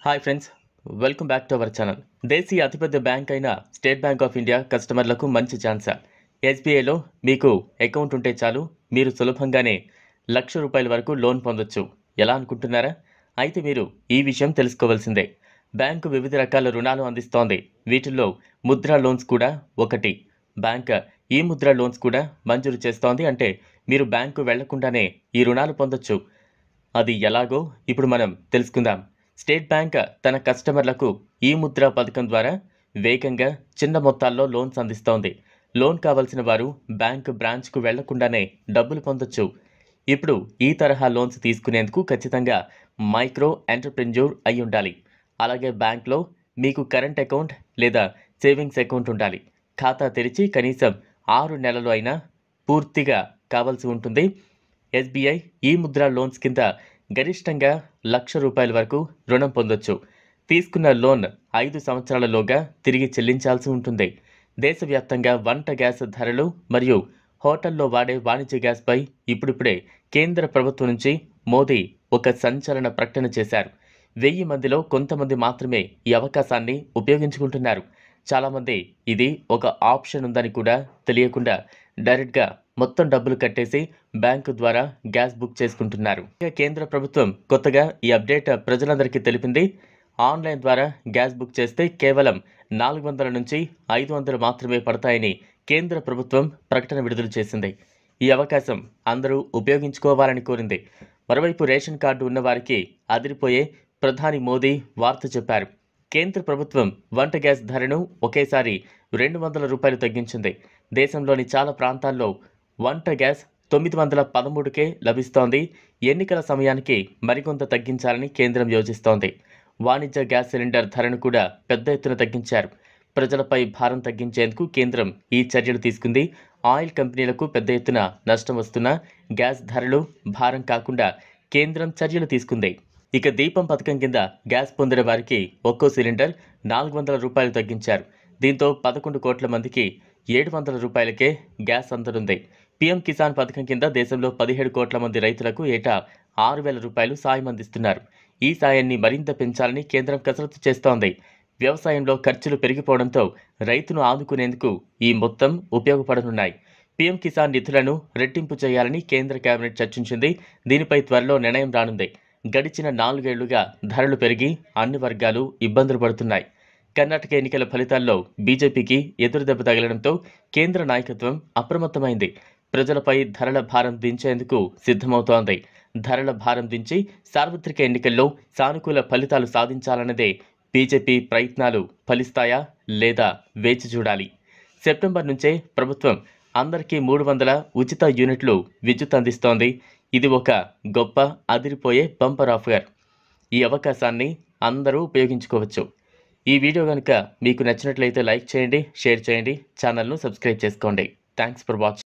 hi friends welcome back to our channel దేశీయ అతిపెద్ద bank అయిన స్టేట్ బ్యాంక్ ఆఫ్ ఇండియా కస్టమర్లకు మంచి ఛాన్స్ ఎస్బీఐలో మీకు అకౌంట్ ఉంటే చాలు మీరు సులభంగానే లక్ష రూపాయల వరకు లోన్ పొందొచ్చు ఎలా అనుకుంటున్నారా అయితే మీరు ఈ విషయం తెలుసుకోవాల్సిందే బ్యాంకు వివిధ రకాల రుణాలు అందిస్తోంది వీటిల్లో ముద్రా లోన్స్ కూడా ఒకటి బ్యాంక్ ఈ ముద్రా లోన్స్ కూడా మంజూరు చేస్తోంది అంటే మీరు బ్యాంకు వెళ్లకుండానే ఈ రుణాలు పొందొచ్చు అది ఎలాగో ఇప్పుడు మనం తెలుసుకుందాం స్టేట్ బ్యాంక్ తన కస్టమర్లకు ఈ ముద్ర పథకం ద్వారా వేగంగా చిన్న మొత్తాల్లో లోన్స్ అందిస్తోంది లోన్ కావాల్సిన వారు బ్యాంక్ బ్రాంచ్కు వెళ్లకుండానే డబ్బులు పొందొచ్చు ఇప్పుడు ఈ తరహా లోన్స్ తీసుకునేందుకు ఖచ్చితంగా మైక్రో ఎంటర్ప్రెన్యూర్ అయి ఉండాలి అలాగే బ్యాంక్లో మీకు కరెంట్ అకౌంట్ లేదా సేవింగ్స్ అకౌంట్ ఉండాలి ఖాతా తెరిచి కనీసం ఆరు నెలలు అయినా పూర్తిగా కావాల్సి ఉంటుంది ఎస్బీఐ ఈ ముద్ర లోన్స్ కింద గరిష్టంగా లక్ష రూపాయల వరకు రుణం పొందొచ్చు తీసుకున్న లోన్ ఐదు సంవత్సరాలలోగా తిరిగి చెల్లించాల్సి ఉంటుంది దేశవ్యాప్తంగా వంట గ్యాస్ ధరలు మరియు హోటల్లో వాడే వాణిజ్య గ్యాస్పై ఇప్పుడిప్పుడే కేంద్ర ప్రభుత్వం నుంచి మోదీ ఒక సంచలన ప్రకటన చేశారు వెయ్యి మందిలో కొంతమంది మాత్రమే ఈ అవకాశాన్ని ఉపయోగించుకుంటున్నారు చాలామంది ఇది ఒక ఆప్షన్ ఉందని కూడా తెలియకుండా డైరెక్ట్గా మొత్తం డబ్బులు కట్టేసి బ్యాంకు ద్వారా గ్యాస్ బుక్ చేసుకుంటున్నారు ఇక కేంద్ర ప్రభుత్వం కొత్తగా ఈ అప్డేట్ ప్రజలందరికీ తెలిపింది ఆన్లైన్ ద్వారా గ్యాస్ బుక్ చేస్తే కేవలం నాలుగు వందల నుంచి ఐదు వందలు మాత్రమే పడతాయని కేంద్ర ప్రభుత్వం ప్రకటన విడుదల చేసింది ఈ అవకాశం అందరూ ఉపయోగించుకోవాలని కోరింది మరోవైపు రేషన్ కార్డు ఉన్నవారికి అదిరిపోయే ప్రధాని మోదీ వార్త చెప్పారు కేంద్ర ప్రభుత్వం వంట గ్యాస్ ధరను ఒకేసారి రెండు వందల రూపాయలు తగ్గించింది దేశంలోని చాలా ప్రాంతాల్లో వంట గ్యాస్ తొమ్మిది వందల పదమూడుకే లభిస్తోంది ఎన్నికల సమయానికి మరికొంత తగ్గించాలని కేంద్రం యోచిస్తోంది వాణిజ్య గ్యాస్ సిలిండర్ ధరను కూడా పెద్ద ఎత్తున తగ్గించారు ప్రజలపై భారం తగ్గించేందుకు కేంద్రం ఈ చర్యలు తీసుకుంది ఆయిల్ కంపెనీలకు పెద్ద ఎత్తున నష్టం వస్తున్నా గ్యాస్ ధరలు భారం కాకుండా కేంద్రం చర్యలు తీసుకుంది ఇక దీపం పథకం కింద గ్యాస్ పొందిన వారికి ఒక్కో సిలిండర్ నాలుగు వందల రూపాయలు తగ్గించారు దీంతో పదకొండు కోట్ల మందికి ఏడు వందల రూపాయలకే గ్యాస్ అందనుంది పీఎం కిసాన్ పథకం కింద దేశంలో పదిహేడు కోట్ల మంది రైతులకు ఏటా ఆరు వేల రూపాయలు సాయం అందిస్తున్నారు ఈ సాయాన్ని మరింత పెంచాలని కేంద్రం కసరత్తు చేస్తోంది వ్యవసాయంలో ఖర్చులు పెరిగిపోవడంతో రైతును ఆదుకునేందుకు ఈ మొత్తం ఉపయోగపడనున్నాయి పీఎం కిసాన్ నిధులను రెట్టింపు చేయాలని కేంద్ర కేబినెట్ చర్చించింది దీనిపై త్వరలో నిర్ణయం రానుంది గడిచిన నాలుగేళ్లుగా ధరలు పెరిగి అన్ని వర్గాలు ఇబ్బందులు పడుతున్నాయి కర్ణాటక ఎన్నికల ఫలితాల్లో బీజేపీకి ఎదురుదెబ్బ తగలడంతో కేంద్ర నాయకత్వం అప్రమత్తమైంది ప్రజలపై ధరల భారం దించేందుకు సిద్ధమవుతోంది ధరల భారం దించి సార్వత్రిక ఎన్నికల్లో సానుకూల ఫలితాలు సాధించాలన్నదే బీజేపీ ప్రయత్నాలు ఫలిస్తాయా లేదా వేచి చూడాలి సెప్టెంబర్ నుంచే ప్రభుత్వం అందరికీ మూడు వందల ఉచిత యూనిట్లు విద్యుత్ అందిస్తోంది ఇది ఒక గొప్ప అదిరిపోయే బంపర్ ఆఫర్ ఈ అవకాశాన్ని అందరూ ఉపయోగించుకోవచ్చు ఈ వీడియో కనుక మీకు నచ్చినట్లయితే లైక్ చేయండి షేర్ చేయండి ఛానల్ను సబ్స్క్రైబ్ చేసుకోండి థ్యాంక్స్ ఫర్ వాచింగ్